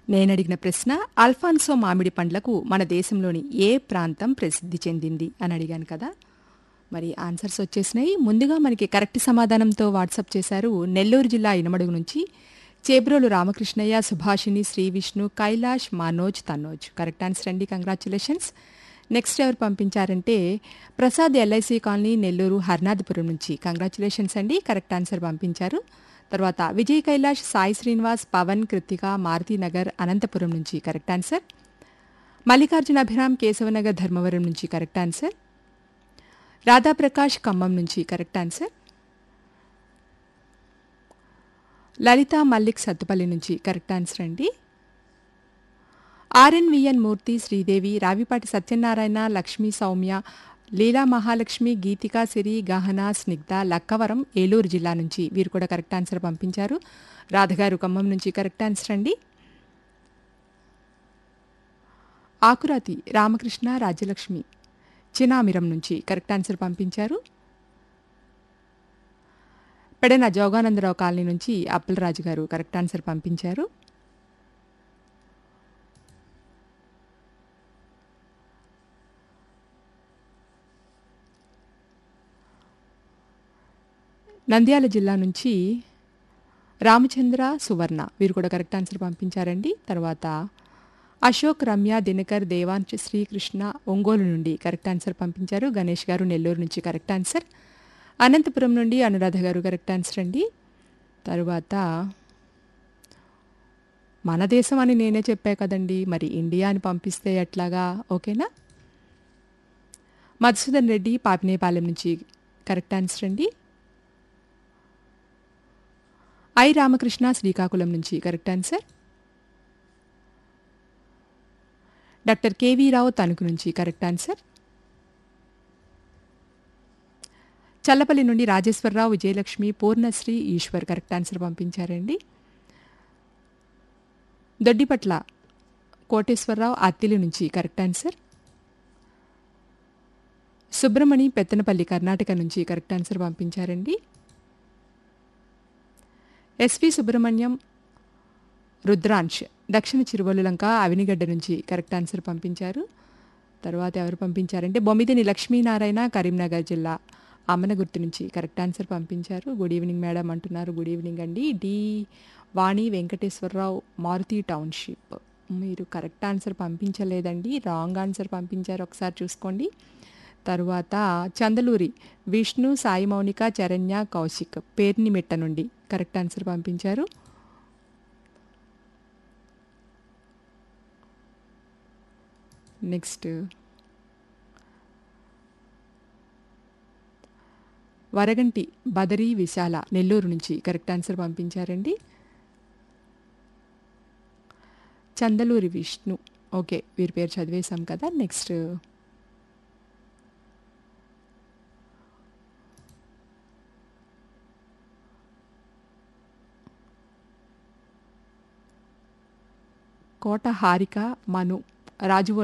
నేనడిగిన ప్రశ్న అల్ఫాన్సో మామిడి పండ్లకు మన దేశంలోని ఏ ప్రాంతం ప్రసిద్ధి చెందింది అని అడిగాను కదా మరి ఆన్సర్స్ వచ్చేసినాయి ముందుగా మనకి కరెక్ట్ సమాధానంతో వాట్సాప్ చేశారు నెల్లూరు జిల్లా ఇనమడుగు నుంచి చేబ్రోలు రామకృష్ణయ్య సుభాషిణి శ్రీ విష్ణు కైలాష్ మనోజ్ తన్నోజ్ కరెక్ట్ ఆన్సర్ అండి కంగ్రాచులేషన్స్ నెక్స్ట్ ఎవరు పంపించారంటే ప్రసాద్ ఎల్ఐసి కాలనీ నెల్లూరు హర్నాథపురం నుంచి కంగ్రాచులేషన్స్ అండి కరెక్ట్ ఆన్సర్ పంపించారు తర్వాత విజయ్ కైలాష్ సాయి శ్రీనివాస్ పవన్ కృతిక మారుతీనగర్ అనంతపురం నుంచి కరెక్ట్ ఆన్సర్ మల్లికార్జున అభిరామ్ కేశవనగర్ ధర్మవరం నుంచి కరెక్ట్ ఆన్సర్ రాధాప్రకాష్ ఖమ్మం నుంచి కరెక్ట్ ఆన్సర్ లలిత మల్లిక్ సత్తుపల్లి నుంచి కరెక్ట్ ఆన్సర్ అండి ఆర్ఎన్విఎన్ మూర్తి శ్రీదేవి రావిపాటి సత్యనారాయణ లక్ష్మీ సౌమ్య లీలా మహాలక్ష్మి గీతికా సిరి గహన స్నిగ్ధ లక్కవరం ఏలూరు జిల్లా నుంచి వీరు కూడా కరెక్ట్ ఆన్సర్ పంపించారు రాధగారు ఖమ్మం నుంచి కరెక్ట్ ఆన్సర్ అండి ఆకురాతి రామకృష్ణ రాజ్యలక్ష్మి చినామిరం నుంచి కరెక్ట్ ఆన్సర్ పంపించారు పెడన జోగానందరావు కాలనీ నుంచి అప్పలరాజు గారు కరెక్ట్ ఆన్సర్ పంపించారు నంద్యాల జిల్లా నుంచి రామచంద్ర సువర్ణ వీరు కూడా కరెక్ట్ ఆన్సర్ పంపించారండి తర్వాత అశోక్ రమ్య దినకర్ దేవాంశ్ శ్రీకృష్ణ ఒంగోలు నుండి కరెక్ట్ ఆన్సర్ పంపించారు గణేష్ గారు నెల్లూరు నుంచి కరెక్ట్ ఆన్సర్ అనంతపురం నుండి అనురాధ గారు కరెక్ట్ ఆన్సర్ అండి తరువాత మన దేశం అని నేనే చెప్పా కదండి మరి ఇండియా అని పంపిస్తే ఎట్లాగా ఓకేనా మధుసూదన్ రెడ్డి పాపినేపాలెం నుంచి కరెక్ట్ ఆన్సర్ అండి ఐ రామకృష్ణ శ్రీకాకుళం నుంచి correct answer doctor K V Rao Tanuku నుంచి కరెక్ట్ ఆన్సర్ చల్లపల్లి నుండి రాజేశ్వరరావు విజయలక్ష్మి పూర్ణశ్రీ ఈశ్వర్ కరెక్ట్ ఆన్సర్ పంపించారండి దొడ్డిపట్ల కోటేశ్వరరావు అత్తిలి నుంచి కరెక్ట్ ఆన్సర్ సుబ్రమణి పెత్తనపల్లి కర్ణాటక నుంచి కరెక్ట్ ఆన్సర్ పంపించారండి ఎస్వి సుబ్రహ్మణ్యం రుద్రాంశ్ దక్షిణ చిరువల్లులంక అవినిగడ్డ నుంచి కరెక్ట్ ఆన్సర్ పంపించారు తర్వాత ఎవరు పంపించారంటే బొమ్మిదిని లక్ష్మీనారాయణ కరీంనగర్ జిల్లా అమ్మనగుర్తు నుంచి కరెక్ట్ ఆన్సర్ పంపించారు గుడ్ ఈవినింగ్ మేడం అంటున్నారు గుడ్ ఈవినింగ్ అండి డి వాణి వెంకటేశ్వరరావు మారుతి టౌన్షిప్ మీరు కరెక్ట్ ఆన్సర్ పంపించలేదండి రాంగ్ ఆన్సర్ పంపించారు ఒకసారి చూసుకోండి తరువాత చందలూరి విష్ణు సాయి మౌనిక చరణ్య కౌశిక్ పేర్నిమిట్ట నుండి కరెక్ట్ ఆన్సర్ పంపించారు నెక్స్ట్ వరగంటి బదరీ విశాల నెల్లూరు నుంచి కరెక్ట్ ఆన్సర్ పంపించారండి చందలూరి విష్ణు ఓకే వీరి పేరు చదివేశాం కదా నెక్స్ట్ కోట హారిక మను రాజు